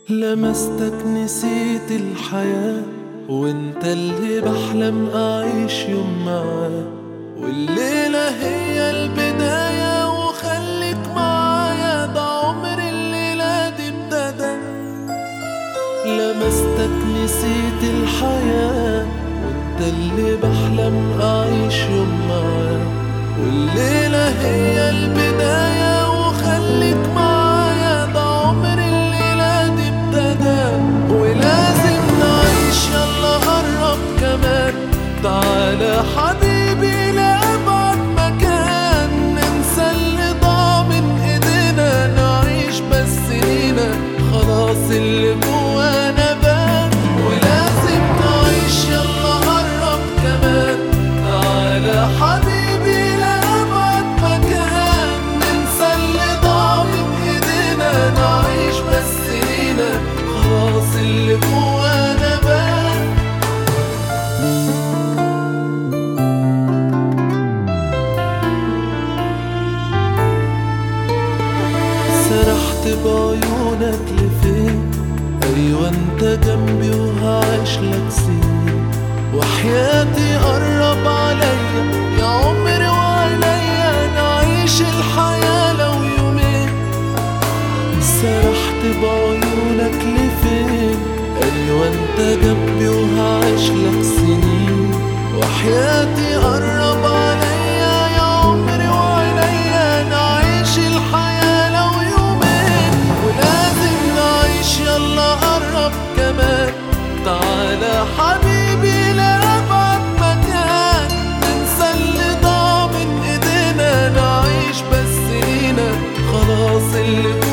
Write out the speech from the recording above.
لمستك نسيت الحياة وانت اللي بحلم اعيش يوم معاه والليلة هي البداية وخليك معايا ده عمر الليلة دي ابتدى لمستك نسيت الحياة وانت اللي بحلم اعيش يوم معاه والليلة هي البداية وخليك معايا ده عمر الليلة دي ابتدى ولازم نعيش يلا قرب كمان تعالى حبيبي لأبعد مكان ننسى اللي ضاع من ايدينا نعيش بس لينا خلاص اللي جوانا بان ولازم نعيش يلا قرب كمان تعالى حبيبي لأبعد مكان ننسى اللي ضاع من ايدينا نعيش بس لينا خلاص اللي جوانا بان سرحت بعيونك لفين ايوه انت جنبي وهعيش لك سنين وحياتي قرب عليا يا عمري وعليا نعيش الحياة لو يومين سرحت بعيونك لفين ايوه انت جنبي وهعيش لك سنين وحياتي قرب عليا يا عمري وعليا نعيش الحياة لو يومين ولازم نعيش يلا قرب كمان تعالى حبيبي لأبعد مكان ننسى اللي ضاع من ايدينا نعيش بس لينا خلاص اللي